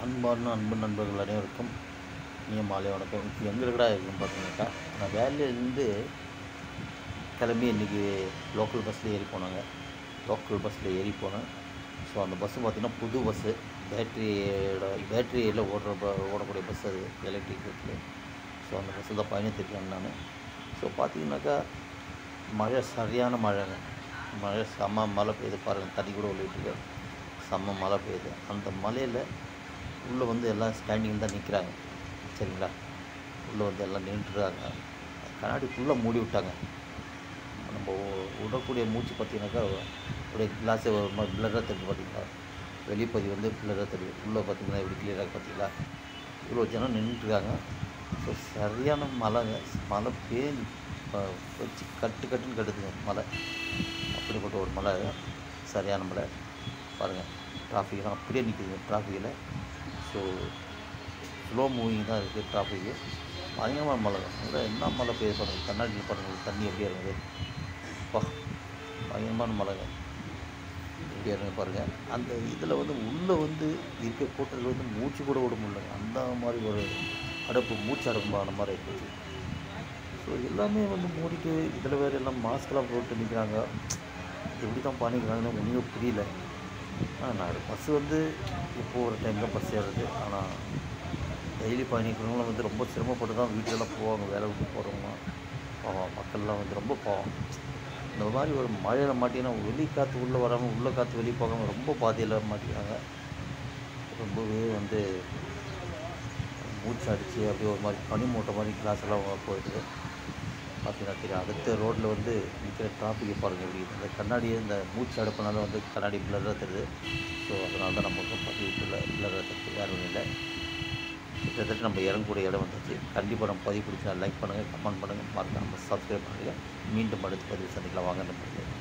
அன்பார்ந்த அன்பு நண்பர்கள் அனைவருக்கும் இனிய மாலை வணக்கம் இப்போ எங்கே இருக்கடா இருக்குன்னு பார்த்தீங்கன்னாக்கா நான் வேலையிலேருந்து கிளம்பி இன்றைக்கி லோக்கல் பஸ்ஸில் ஏறி போனாங்க லோக்கல் பஸ்ஸில் ஏறி போனேன் ஸோ அந்த பஸ்ஸு பார்த்திங்கன்னா புது பஸ்ஸு பேட்டரியோட பேட்டரியில் ஓடுற ப ஓடக்கூடிய பஸ் அது எலக்ட்ரிக் பஸ்ஸில் ஸோ அந்த பஸ்ஸில் தான் பயணித்திருக்கேன் நான் ஸோ பார்த்தீங்கன்னாக்கா மழை சரியான மழைங்க மழை செம்ம மழை பெய்யுது பாருங்கள் தண்ணி கூட விழுந்துட்டு செம்ம மழை பெய்யுது அந்த மலையில் உள்ளே வந்து எல்லாம் ஸ்டாண்டிங் தான் நிற்கிறாங்க சரிங்களா உள்ளே வந்து எல்லாம் நின்றுறாங்க கண்ணாடி ஃபுல்லாக மூடி விட்டாங்க நம்ம உ- விடக்கூடிய மூச்சு பார்த்தீங்கன்னாக்கா அப்படியே கிளாஸே ஒரு மாதிரி பிளராக தெரியுது பார்த்தீங்களா வெளிப்பதி வந்து பிளராக தெரியும் உள்ளே பார்த்தீங்கன்னா எப்படி கிளியராக பார்த்தீங்களா இவ்வளோ ஜனம் நின்றுட்டுருக்காங்க ஸோ சரியான மழைங்க மழை பேஞ்சு ப- வச்சு கட்டு கட்டுன்னு கட்டுதுங்க மழை அப்படிப்பட்ட ஒரு மழை சரியான மழை பாருங்கள் டிராஃபிக்லாம் அப்படியே நிற்குதுங்க டிராஃபிக்கில் ஸோ ஸ்லோ மூவிங் தான் இருக்குது டிராஃபிக்கு பயங்கரமான மழை அங்கே என்ன மழை பெய்யுது பாருங்கள் கண்ணாடியில் பாருங்கள் தண்ணி எப்படி இறங்குது பா பயங்கரமான மழைங்க எப்படி இறங்க பாருங்கள் அந்த இதில் வந்து உள்ளே வந்து இருக்க கூட்டத்தில் வந்து மூச்சு கூட விட முடியல அந்த மாதிரி ஒரு அடப்பு மூச்சு அடப்பான மாதிரி இருக்குது ஸோ எல்லாமே வந்து மூடிட்டு இதில் வேறு எல்லாம் மாஸ்க்லாம் போட்டு நிற்கிறாங்க எப்படி தான் பண்ணிக்கிறாங்கன்னு ஒன்றும் புரியல ஆனால் நான் பஸ்ஸு வந்து இப்போ ஒரு டைம் தான் பஸ் ஏறுது ஆனால் டெய்லி பயணிக்கிறவங்களும் வந்து ரொம்ப சிரமப்பட்டு தான் வீட்டிலலாம் போவாங்க வேலை விட்டு போகிறவங்க பாவம் மக்கள்லாம் வந்து ரொம்ப பாவம் இந்த மாதிரி ஒரு மழையில் மாட்டிங்கன்னா வெளி காற்று உள்ளே வராமல் உள்ளே காற்று வெளியே போகாமல் ரொம்ப பாதையில் மாட்டிக்கிறாங்க ரொம்பவே வந்து மூச்சு அடித்து அப்படியே ஒரு மாதிரி பனி மூட்டை மாதிரி கிளாஸ் எல்லாம் போயிடுது பார்த்தீங்கன்னா தெரியும் அடுத்த ரோட்டில் வந்து நிற்கிற டிராஃபிக்கை பாருங்கள் எப்படி இந்த கண்ணாடியே இந்த மூச்சு அடைப்புனால வந்து கண்ணாடி பிளராக தெரியுது ஸோ அதனால தான் நமக்கு பதிவு பிளராக தெரியுது வேறு ஒன்றும் இல்லை கிட்டத்தட்ட நம்ம இறங்கக்கூடிய இடம் வந்துச்சு கண்டிப்பாக நம்ம பதிவு பிடிச்சா லைக் பண்ணுங்கள் கமெண்ட் பண்ணுங்கள் மறக்காம சப்ஸ்கிரைப் பண்ணுங்கள் மீண்டும் அடுத்த பதிவு சந்திக்கலாம் வாங்க நண்பர்களே